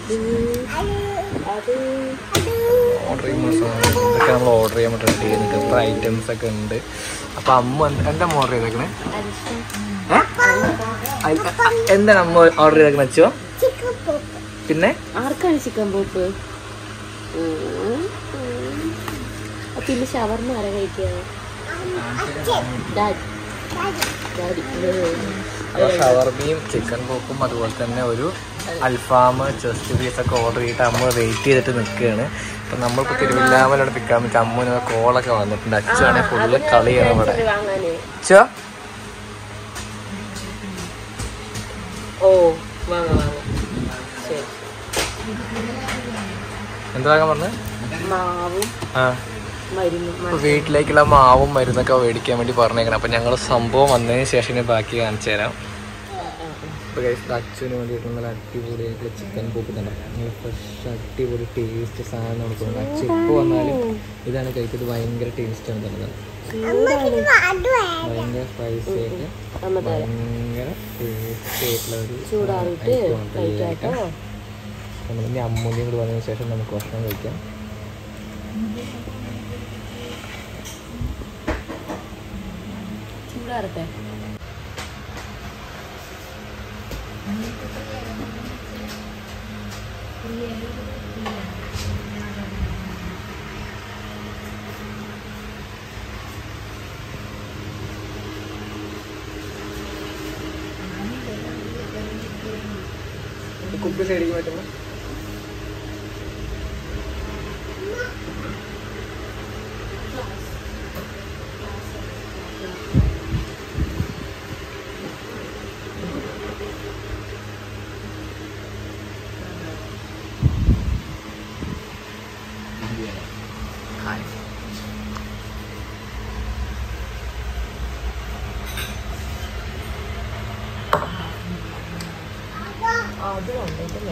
Order ചെയ്യുമ്പോൾ സാധനം ഇതൊക്കെ നമ്മൾ ഓർഡർ ചെയ്യാൻ വേണ്ടി റെഡി ചെയ്യുന്നുണ്ട് ഇത്ര ഐറ്റംസ് ഒക്കെ ഉണ്ട് അപ്പൊ അമ്മ എന്ത്- എന്താ അമ്മ ഓർഡർ ചെയ്തേക്കണേ എന്താണ് അമ്മ ഓർഡർ ചെയ്തേക്കണ വെച്ചോ പിന്നെ ആർക്കാണ് ചിക്കൻ പോപ്പ് പിന്നെ ഷവർമ്മ ആരാ കഴിക്കുക ഡാഡി ഡാഡി ഷവർമയും ചിക്കൻ പോക്കും അതുപോലെ തന്നെ ഒരു അൽഫാം ചെസ്റ്റ് പീസ് ഒക്കെ ഓർഡർ ചെയ്തിട്ട് അമ്മ വെയിറ്റ് ചെയ്തിട്ട് നിൽക്കുകയാണ് അപ്പൊ നമ്മളിപ്പോ തിരുവില്ലാമലോട് നിൽക്കാൻ പറ്റും അമ്മൂന് കോളൊക്കെ വന്നിട്ടുണ്ട് അച്ഛനാണെങ്കിൽ ഫുള്ള് കളിയാണ് ഇവിടെ വാങ്ങാനേ അച്ഛോ ഓ വാങ്ങാം വാങ്ങാം ശരി എന്താ പറഞ്ഞത് മാവും ആ മരുന്നും ഇപ്പൊ വീട്ടിലേക്കുള്ള മാവും മരുന്നൊക്കെ മേടിക്കാൻ വേണ്ടി പറഞ്ഞേക്കണം അപ്പൊ ഞങ്ങൾ സംഭവം വന്നതിന് ശേഷം ഇനി ബാക്കി കാണിച്ചു തരാം ഇപ്പൊ guys, ഇത് അച്ഛന് വേണ്ടിയിട്ട് നല്ല അടിപൊളിയായിട്ടുള്ള ചിക്കൻ പോക്ക് തന്നെ നല്ല ഫ്രഷ് അടിപൊളി ടേസ്റ്റ് സാധനം കൊടുക്കുന്നുണ്ട് അച്ഛൻ ഇപ്പോൾ വന്നാലും ഇതാണ് കഴിച്ചത് ഭയങ്കര ടേസ്റ്റ് ആണ് തന്നെ ഭയങ്കര സ്പൈസി ആയിട്ട് അമ്മ തരാം ഭയങ്കര ടേസ്റ്റ് ആയിട്ടുള്ള ഒരു ചൂടാറിയിട്ട് item ആണ് ഈ കഴിക്കാട്ടോ item. നമ്മൾ ഇനി അമ്മൂൻ്റെയും കൂടി വന്നതിന് ശേഷം നമുക്ക് ഭക്ഷണം കഴിക്കാം ചൂടാറട്ടെ കുപ്പി സൈഡിലേക്ക് പറ്റുമ്പോൾ അത് വന്നിട്ടല്ലേ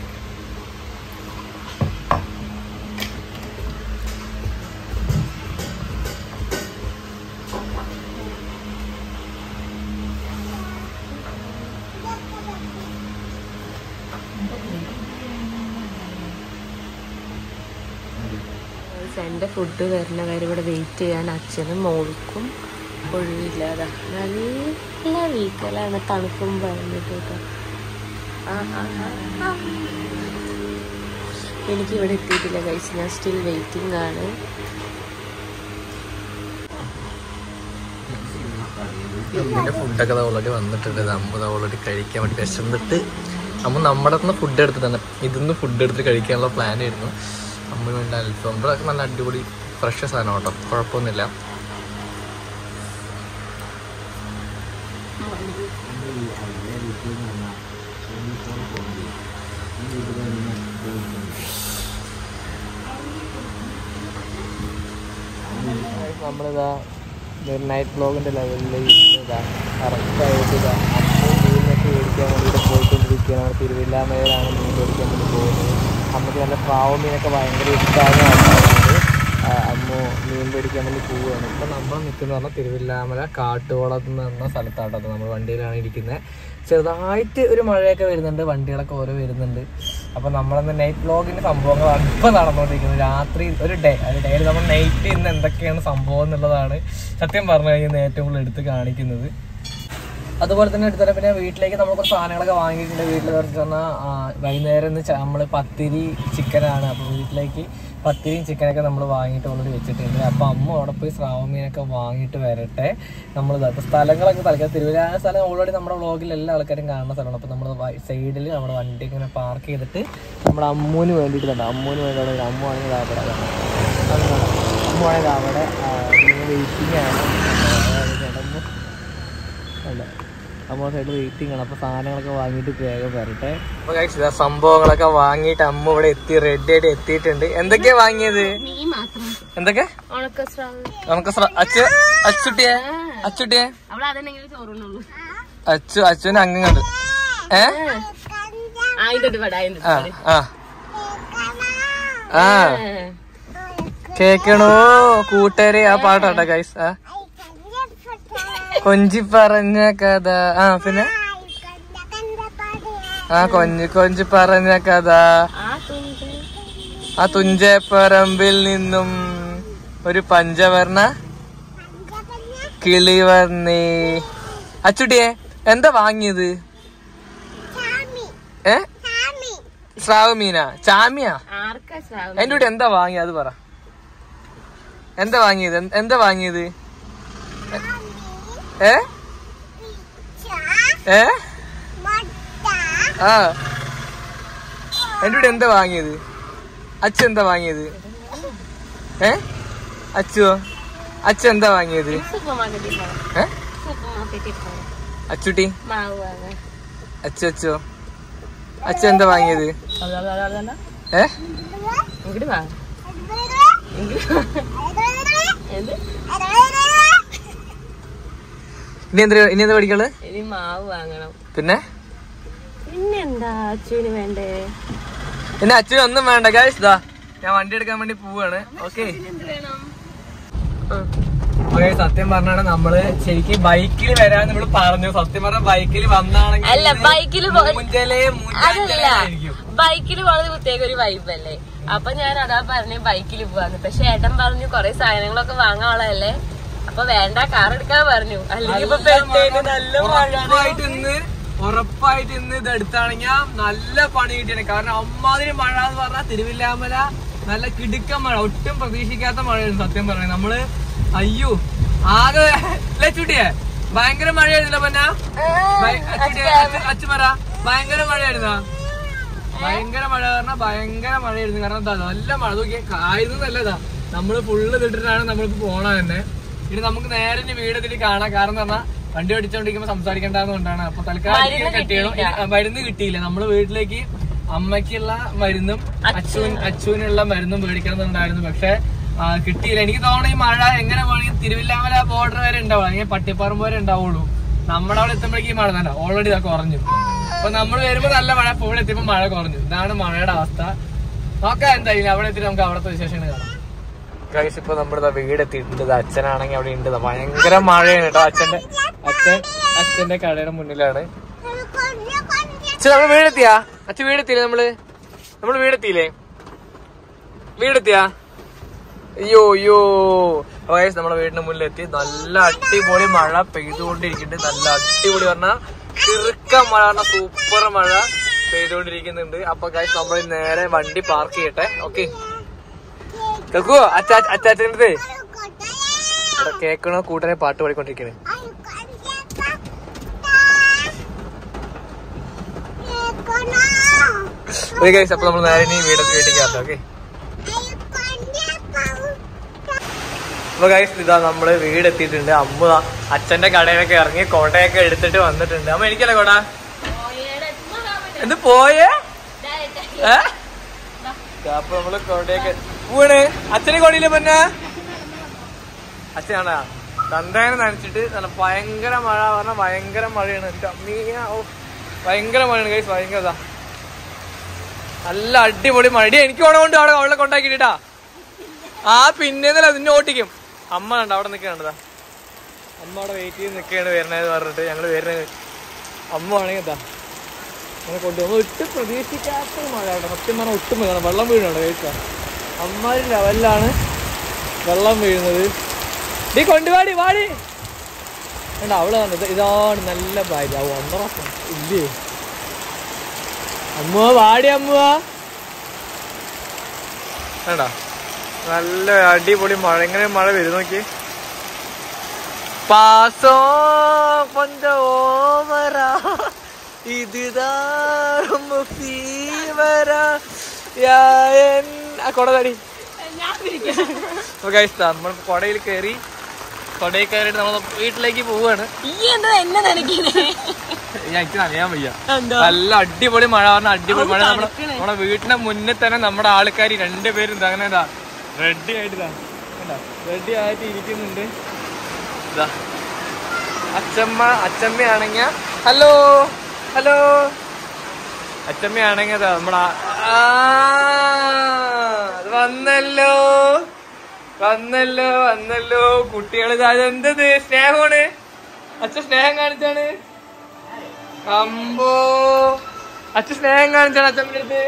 എൻ്റെ ഫുഡ് വരുന്ന വരെ ഇവിടെ വെയിറ്റ് ചെയ്യാൻ അച്ഛനും മോൾക്കും ഒഴിവില്ലാതാ നല്ല വീക്കലാണ് തണുപ്പും പറഞ്ഞിട്ട് കേട്ടോ ആ, ആ, ആ, ആ. എനിക്ക് ഇവിടെ എത്തിയിട്ടില്ല കഴിച്ച് ഞാൻ സ്റ്റിൽ വെയിറ്റിംഗ് ആണ് അമ്മൂൻ്റെ ഫുഡൊക്കെ ഓൾറെഡി വന്നിട്ടുണ്ട് അമ്മ ഓൾറെഡി കഴിക്കാൻ വേണ്ടി വിശന്നിട്ട് അമ്മ നമ്മുടെ നിന്ന് ഫുഡ് എടുത്തിട്ടുണ്ട് ഇതിന്ന് ഫുഡ് എടുത്ത് കഴിക്കാനുള്ള പ്ലാൻ ആയിരുന്നു അമ്മ വേണ്ട അൽഫാം ഇവിടെ നല്ല അടിപൊളി ഫ്രഷ് സാധനം കേട്ടോ കുഴപ്പമൊന്നുമില്ല നമ്മളിതാ ഒരു നൈറ്റ് ബ്ലോഗിൻ്റെ ലെവലിൽ ഇതാ കറക്റ്റായിട്ട് ഇതാ അമ്മ മീനൊക്കെ മേടിക്കാൻ വേണ്ടിയിട്ട് പോയിക്കൊണ്ടിരിക്കുകയാണ് തിരുവില്ലാമയിലാണ് മീൻ മേടിക്കാൻ വേണ്ടി പോകുന്നത് അമ്മയ്ക്ക് നല്ല പ്രാവ് മീനൊക്കെ ഭയങ്കര ഇഷ്ടമാണ് അതുകൊണ്ട് അമ്മ മീൻ മേടിക്കാൻ വേണ്ടി പോവുകയാണ് ഇപ്പം നമ്മൾ നിൽക്കുന്നത് പറഞ്ഞാൽ തിരുവില്ലാമല കാട്ടുകുളത്ത് എന്ന് പറഞ്ഞ സ്ഥലത്താട്ടോ നമ്മൾ വണ്ടിയിലാണ് ഇരിക്കുന്നത് ചെറുതായിട്ട് ഒരു മഴയൊക്കെ വരുന്നുണ്ട് വണ്ടികളൊക്കെ ഓരോ വരുന്നുണ്ട് അപ്പോൾ നമ്മളന്ന് നൈറ്റ് വ്ലോഗിൻ്റെ സംഭവങ്ങളാണ് ഇപ്പോൾ നടന്നുകൊണ്ടിരിക്കുന്നത് രാത്രി ഒരു ഡേ ഒരു ഡേയിൽ നമ്മൾ നൈറ്റ് ഇന്ന് എന്തൊക്കെയാണ് സംഭവം എന്നുള്ളതാണ് സത്യം പറഞ്ഞു കഴിഞ്ഞാൽ ഏറ്റവും കൂടുതൽ എടുത്ത് കാണിക്കുന്നത് അതുപോലെ തന്നെ എടുത്തരാം പിന്നെ വീട്ടിലേക്ക് നമ്മൾ കുറച്ച് സാധനങ്ങളൊക്കെ വാങ്ങിയിട്ടുണ്ട് വീട്ടിൽ കുറച്ച് പറഞ്ഞാൽ വൈകുന്നേരം നമ്മൾ പത്തിരി ചിക്കനാണ് അപ്പോൾ വീട്ടിലേക്ക് പത്തിരിയും ചിക്കനൊക്കെ നമ്മൾ വാങ്ങിയിട്ട് ഓൾറെഡി വെച്ചിട്ടുണ്ട് അപ്പോൾ അമ്മ അവിടെ പോയി സ്രാവ മീനൊക്കെ വാങ്ങിയിട്ട് വരട്ടെ നമ്മൾ അപ്പോൾ സ്ഥലങ്ങളൊക്കെ തലക്കാൻ തിരുവല്ല സ്ഥലം ഓൾറെഡി നമ്മുടെ വ്ളോഗിൽ എല്ലാ ആൾക്കാരും കാണുന്ന സ്ഥലമാണ് അപ്പോൾ നമ്മൾ സൈഡിൽ നമ്മുടെ വണ്ടി ഇങ്ങനെ പാർക്ക് ചെയ്തിട്ട് നമ്മുടെ അമ്മൂന് വേണ്ടിയിട്ട് തന്നെ അമ്മൂന് വേണ്ടി അവിടെ അമ്മ ആണെങ്കിൽ അവിടെ കാണാം. അത് കാണാം. അമ്മ ആണെങ്കിൽ അവിടെ വെയിറ്റിംഗ് ആണ് അതായത് കിടന്ന് അല്ല അമ്മ സൈഡ് വെയിറ്റിംഗ് ആണ് അപ്പൊ സാധനങ്ങളൊക്കെ വാങ്ങിയിട്ട് വേഗം വരട്ടെ സംഭവങ്ങളൊക്കെ വാങ്ങിയിട്ട് അമ്മ ഇവിടെ എത്തി റെഡി ആയിട്ട് എത്തിയിട്ടുണ്ട് എന്തൊക്കെയാ വാങ്ങിയത് മീൻ മാത്രം എന്തൊക്കെ ഉണക്ക സ്രാവ് നമുക്ക് ശ്ര- അച്ചു അച്ചുട്ടിയെ അച്ചുട്ടിയെ അവിടെ അതെന്നെങ്കിലും ചോറുണ്ണുള്ളൂ അച്ചു അച്ചുവിന് അങ്ങുണ്ട് ഏ ആയിരത്തി പട ആ ആ ആ കേക്കണോ കൂട്ടുകാരെ ആ പാട്ടാട്ടെ ഗൈസ് ആ കൊഞ്ചി പറഞ്ഞ കഥ ആ പിന്നെ ആ കൊഞ്ച് കൊഞ്ച് പറഞ്ഞ കഥ ആ തുഞ്ച ആ തുഞ്ചപ്പറമ്പിൽ നിന്നും ഒരു പഞ്ചവർണ കിളി വന്നേ അച്ചുട്ടിയെ എന്താ വാങ്ങിയത് ഏ സ്രാവ് മീനാ ചാമിയാ ആർക്കാ ശ്രാവം എന്റെ കൂടെ എന്താ വാങ്ങിയത് അത് പറ എന്താ വാങ്ങിയത് എന്ത്- എന്താ വാങ്ങിയത് ഏ ഏ ആ എന്റെ കൂടെ എന്താ വാങ്ങിയത് അച്ഛൻ എന്താ വാങ്ങിയത് ഏ അച്ചുവോ അച്ഛൻ എന്താ വാങ്ങിയത് സൂപ്പർ മാർക്കറ്റിൽ പോകണം ഏ സൂപ്പർ മാർക്കറ്റിൽ പോകണം അച്ചുട്ടി മാവ് വാങ്ങാൻ അച്ചു അച്ചോ അച്ഛൻ എന്താ വാങ്ങിയത് ഏ ഇങ്ങോട്ട് വാ എന്ത് ഇനി എന്താ ഇനി എന്താ പഠിക്കള് ഇനി മാവ് വാങ്ങണം പിന്നെ പിന്നെന്താ അച്ചുവിന് വേണ്ടേ പിന്നെ അച്ഛനും ഒന്നും വേണ്ട ഗൈസ് ഇതാ ഞാൻ വണ്ടി എടുക്കാൻ വേണ്ടി പോവാണ് ഓക്കെ എന്ത് വേണം സത്യം പറഞ്ഞാണ് നമ്മള് ശരിക്കും ബൈക്കിൽ വരാൻ നമ്മള് പറഞ്ഞു സത്യം പറഞ്ഞ ബൈക്കിൽ വന്നാണെങ്കിൽ അല്ല, ബൈക്കില് പോ- മൂഞ്ചലേ അതല്ല മൂഞ്ചായിരിക്കും ബൈക്കിൽ പോകുന്നത് പ്രത്യേക ഒരു വൈബല്ലേ അപ്പൊ ഞാൻ അതാ പറഞ്ഞു ബൈക്കിൽ പോവാന്ന് പക്ഷെ ഏട്ടൻ പറഞ്ഞു കൊറേ സാധനങ്ങളൊക്കെ വാങ്ങാനുള്ളതല്ലേ അപ്പൊ വേണ്ട കാർ എടുക്കാൻ പറഞ്ഞു അല്ലെങ്കിൽ ഇപ്പൊ പെട്ടേന് നല്ല മഴ ഉറപ്പായിട്ട് ഇന്ന് ഉറപ്പായിട്ട് ഇന്ന് ഇത് എടുത്താണെങ്കിൽ നല്ല പണി കിട്ടിയാണ് കാരണം അമ്മാതിരി മഴ എന്ന് പറഞ്ഞാൽ തിരുവില്ലാമല നല്ല കിടുക്കൻ മഴ ഒട്ടും പ്രതീക്ഷിക്കാത്ത മഴയാണ് സത്യം പറഞ്ഞത് നമ്മള് അയ്യോ ആകെ ലച്ചുട്ടിയെ ഭയങ്കര മഴയായിരുന്നില്ല പന്ന അച്ഛൻ പറ ഭയങ്കര മഴയായിരുന്ന ഭയങ്കര മഴ പറഞ്ഞാൽ ഭയങ്കര മഴയായിരുന്നു കാരണം എന്താ നല്ല മഴ നോക്കിയാൽ കായുന്നല്ല ഇതാ നമ്മള് ഫുള്ള് ഇട്ടിട്ടാണ് നമ്മളിപ്പോ പോണ തന്നെ ഇനി നമുക്ക് നേരെ ഇനി വീടെത്തിട്ട് കാണാം കാരണം എന്ന് പറഞ്ഞാൽ വണ്ടി ഓടിച്ചോണ്ടിരിക്കുമ്പോ സംസാരിക്കേണ്ടതുകൊണ്ടാണ് അപ്പൊ തൽക്കാലം മരുന്ന് കട്ടിയണം മരുന്ന് കിട്ടിയില്ല നമ്മള് വീട്ടിലേക്ക് അമ്മയ്ക്കുള്ള മരുന്നും അച്ഛൻ അച്ഛനുള്ള മരുന്നും മേടിക്കണമെന്നുണ്ടായിരുന്നു പക്ഷെ ആ, കിട്ടിയില്ല എനിക്ക് തോന്നുന്നു ഈ മഴ എങ്ങനെ വേണമെങ്കിൽ തിരുവില്ലാമല ബോർഡർ വരെ ഉണ്ടാവുള്ളൂ അല്ലെങ്കിൽ പട്ടിപ്പറമ്പ് വരെ ഉണ്ടാവുള്ളൂ നമ്മുടെ അവിടെ എത്തുമ്പോഴേക്കും ഈ മഴ തന്നെ ഓൾറെഡി ഇതാ കുറഞ്ഞു അപ്പൊ നമ്മൾ വരുമ്പോ നല്ല മഴ അപ്പോൾ ഇവിടെ എത്തിയപ്പോ മഴ കുറഞ്ഞു ഇതാണ് മഴയുടെ അവസ്ഥ നോക്കാം എന്തായാലും അവിടെ എത്തിയിട്ട് നമുക്ക് അവിടുത്തെ വിശേഷങ്ങൾ കാണാം ഗൈസ് ഇപ്പൊ നമ്മുടെ വീട് എത്തിയിട്ടുണ്ട് ഇത് അച്ഛനാണെങ്കിൽ അവിടെ ഉണ്ട് ദാ ഭയങ്കര മഴയാണ് കേട്ടോ അച്ഛന്റെ അച്ഛൻ അച്ഛന്റെ കടയുടെ മുന്നിലാണ് അച്ഛൻ നമ്മള് വീടെത്തിയാ അച്ഛൻ വീടെത്തിയില്ലേ നമ്മള് നമ്മള് വീടെത്തിയില്ലേ വീടെത്തിയാ അയ്യോ അയ്യോ ഗൈസ് നമ്മുടെ വീടിന്റെ മുന്നിലെത്തി നല്ല അടിപൊളി മഴ പെയ്തുകൊണ്ടിരിക്കുന്നുണ്ട് നല്ല അടിപൊളി പറഞ്ഞ ചെറുക്ക മഴ പറഞ്ഞ സൂപ്പർ മഴ പെയ്തുകൊണ്ടിരിക്കുന്നുണ്ട് അപ്പൊ ഗൈസ് നമ്മൾ നേരെ വണ്ടി പാർക്ക് ചെയ്യട്ടെ ഓക്കെ കേൾക്കുവോ അച്ഛാ അച്ചാച്ചൻ്റെ ഇവിടെ കേക്കണോ കൂട്ടനെ പാട്ട് പാടിക്കൊണ്ടിരിക്കണേ ഓക്കെ ഗൈസ് അപ്പൊ നമ്മൾ നേരെ ഇനി വീട് വീട്ടിൽ കയറട്ടെ ഓക്കെ അപ്പൊ ഗൈസ് ഇതാ നമ്മള് വീട് എത്തിയിട്ടുണ്ട് അമ്മ ദാ അച്ഛന്റെ കടയിലൊക്കെ ഇറങ്ങി കോട്ടയൊക്കെ എടുത്തിട്ട് വന്നിട്ടുണ്ട് അമ്മ എനിക്കല്ലേ കോട എന്ത് പോയേ ഏ? അപ്പൊ നമ്മള് കോട്ടയൊക്കെ വീണ് അച്ഛന് കൊടിയില്ല പിന്നെ അച്ഛനാണ് തന്തേനെ നനച്ചിട്ട് നല്ല ഭയങ്കര മഴ പറഞ്ഞ ഭയങ്കര മഴയാണ് എന്റെ അമ്മീയ ഓ ഭയങ്കര മഴയാണ് കൈസ് ഭയങ്കര ഇതാ. നല്ല അടിപൊളി മഴ എടി, എനിക്ക് ഓണം കൊണ്ട് അവിടെ അവളെ കൊണ്ടാക്കിട്ടാ ആ പിന്നെ അതിനെ ഓട്ടിക്കും അമ്മ ഉണ്ട് അവിടെ നിൽക്കണ്ടതാ അമ്മ അവിടെ വെയിറ്റ് ചെയ്ത് നിൽക്കുകയാണ് വരണത് പറഞ്ഞിട്ട് ഞങ്ങള് വരുന്നത് അമ്മ ആണെങ്കിൽ എന്താ അങ്ങനെ കൊണ്ടുപോകും ഒട്ടും പ്രതീക്ഷിക്കാത്ത ഒരു മഴ കേട്ടോ സത്യം പറഞ്ഞാൽ ഒട്ടും വീഴണം വെള്ളം വീഴുന്നുണ്ടോ കഴിച്ചാ അമ്മാരി ലെവലിലാണ് വെള്ളം വീഴുന്നത് നീ കൊണ്ടുപാടി വാടി വേണ്ട അവള് കണ്ടത് ഇതാണ് നല്ല ഭാര്യ ഓ ഒന്നര വർഷം ഇല്ലേ അമ്മ വാടി അമ്മ വേണ്ട നല്ല അടിപൊളി മഴ എങ്ങനെ മഴ വരും നോക്കി പാസോ കൊഞ്ച ഓവരാ இதுதான் ഫീവരാ ആ കൊട തടി നമ്മൾ കൊടയിൽ കയറി കൊടയിൽ കയറിയിട്ട് നമ്മൾ വീട്ടിലേക്ക് പോവാണ് ഈ എന്താ എന്നെ നനയ്ക്കുന്നേ ഞാൻ എനിക്ക് അറിയാൻ വയ്യ നല്ല അടിപൊളി മഴ പറഞ്ഞ അടിപൊളി മഴ നമ്മുടെ നമ്മുടെ വീട്ടിന്റെ മുന്നിൽ തന്നെ നമ്മുടെ ആൾക്കാർ രണ്ടുപേരും ഇതാ അങ്ങനെ ഇതാ റെഡി ആയിട്ട് ഇതാ റെഡി ആയിട്ട് ഇരിക്കുന്നുണ്ട് ഇതാ അച്ചമ്മ അച്ചമ്മയാണെങ്ക ഹലോ ഹലോ അച്ചമ്മയാണെങ്ക ഇതാ നമ്മുടെ ആ അത് വന്നല്ലോ വന്നല്ലോ വന്നല്ലോ കുട്ടികൾ എന്തത് സ്നേഹമാണ് അച്ഛൻ സ്നേഹം കാണിച്ചാണ് അമ്പോ അച്ഛൻ സ്നേഹം കാണിച്ചാണ് അച്ഛൻ്റെ അടുത്ത്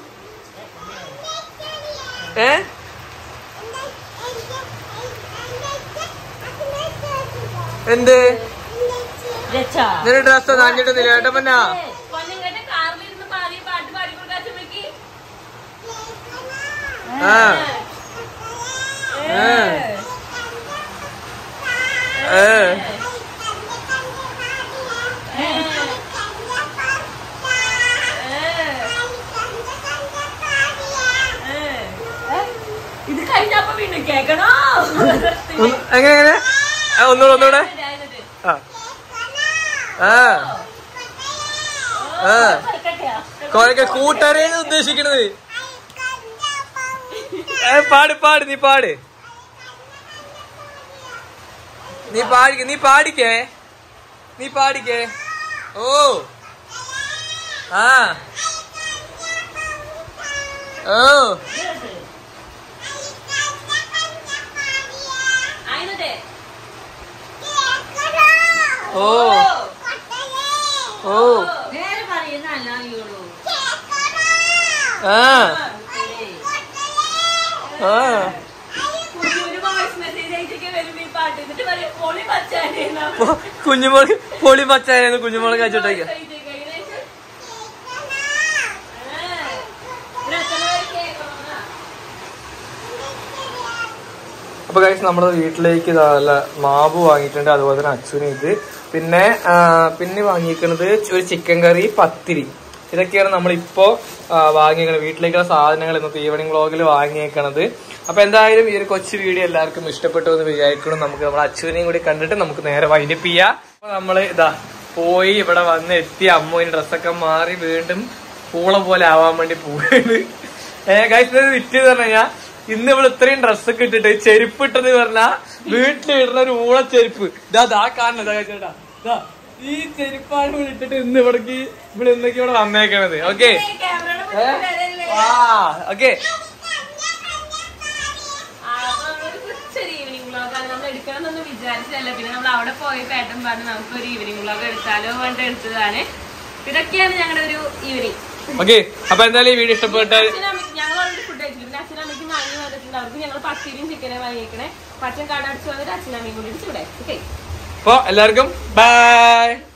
ഏ എന്ത് നിന്റെ ഡ്രസ് നഞ്ഞിട്ടൊന്നുമില്ല ഏട്ടപ്പന്നാ പൊന്നിങ്ങട്ട് കാറിലിരുന്ന് പാടി പാട്ട് പാടി കൊടുക്കാൻ ചുമക്ക് ആ ഏ ഏ ഇത് കഴിഞ്ഞപ്പോ വീണ്ടും കേക്കണോ ഒന്ന്- എങ്ങനെ എങ്ങനെ ആ, ഒന്നുകൂടെ ഒന്നുകൂടെ ആ ആ ആ കൊറേ കൂട്ടുകാരെയാണ് ഉദ്ദേശിക്കണത് ഏ, പാട് പാട് നീ പാട് നീ പാടിക്ക നീ പാടിക്കേ നീ പാടിക്കേ ഓ ആ ഓ ആയിരത്തെ ഓ ഓ നേരെ പറയുന്ന അല്ലായുള്ളൂ ആ ആ ഒരു വോയിസ് മെസ്സേജ് അയച്ചൊക്കെ വരുമ്പോ ഈ പാട്ട് എന്നിട്ട് പറയും പൊളി പച്ചാനേന്നാ പൊ- കുഞ്ഞുമോള് പൊളി പച്ചായിരുന്നു കുഞ്ഞുമോള് കഴിച്ചിട്ടേക്ക അപ്പൊ കഴിച്ച് നമ്മുടെ വീട്ടിലേക്ക് ഇതാ നല്ല മാവ് വാങ്ങിയിട്ടുണ്ട് അതുപോലെ തന്നെ അച്ഛനും ഇത് പിന്നെ ആ, പിന്നെ വാങ്ങിയിരിക്കുന്നത് ഒരു ചിക്കൻ കറി പത്തിരി ഇതൊക്കെയാണ് നമ്മളിപ്പോ ആ, വാങ്ങിയേക്കണത് വീട്ടിലേക്കുള്ള സാധനങ്ങൾ ഇന്നത്തെ ഈവനിങ് വ്ളോഗിൽ വാങ്ങിയേക്കണത് അപ്പൊ എന്തായാലും ഈ ഒരു കൊച്ചു വീഡിയോ എല്ലാവർക്കും ഇഷ്ടപ്പെട്ടു എന്ന് വിചാരിക്കണം നമുക്ക് നമ്മുടെ അച്ഛനെയും കൂടി കണ്ടിട്ട് നമുക്ക് നേരെ വൈൻഡപ്പ് ചെയ്യാം അപ്പൊ നമ്മള് ഇതാ പോയി ഇവിടെ വന്ന് എത്തി അമ്മുവിന്റെ ഡ്രസ്സൊക്കെ മാറി വീണ്ടും പൂള പോലെ ആവാൻ വേണ്ടി പോവുകയാണ് ഏഹ് കഴിച്ചത് വിറ്റ് പറഞ്ഞു കഴിഞ്ഞാൽ ഇന്ന് ഇവിടെ ഇത്രയും ഡ്രസ്സൊക്കെ ഇട്ടിട്ട് ചെരുപ്പ് ഇട്ടത് പറഞ്ഞാ വീട്ടിലിടുന്ന ഒരു ഊള ചെരുപ്പ് ഇതാ ദാ കാണുന്നത് ചേട്ടാ ദാ ഈ ചെരുപ്പാണ് ഇവിടെ ഇട്ടിട്ട് ഇന്ന് ഇവിടേക്ക് ഇവിടെ ഇന്നേക്ക് ഇവിടെ വന്നേക്കണത് ഓക്കെ ആ ഓക്കെ ചെറിയ ഈവനിങ് വ്ളോഗാണ് നമ്മൾ എടുക്കണമെന്നൊന്നും വിചാരിച്ചതല്ല പിന്നെ നമ്മൾ അവിടെ പോയപ്പോ ഏട്ടൻ പറഞ്ഞു നമുക്ക് ഒരു ഈവനിങ് വ്ളോഗ് എടുത്താലോ വേണ്ട എടുത്തതാണ് ഇതൊക്കെയാണ് ഞങ്ങളുടെ ഒരു ഈവനിങ് ഓക്കെ അപ്പൊ എന്തായാലും ഈ വീഡിയോ ഇഷ്ടപ്പെട്ടാൽ അച്ഛനമ്മയ്ക്ക് ഞങ്ങൾ ഓൾറെഡി ഫുഡ് കഴിച്ചിട്ടുണ്ട് പിന്നെ അച്ഛനമ്മയ്ക്ക് വാങ്ങി വന്നിട്ടുണ്ട് അവർക്ക് ഞങ്ങൾ പത്തിരിയും ചിക്കനെ വാങ്ങിയേക്കണേ പച്ചൻ കട അടിച്ചു വന്നിട്ട് അച്ഛനമ്മയും കൂടി ചൂടായി ഓക്കെ അപ്പൊ എല്ലാവർക്കും ബൈ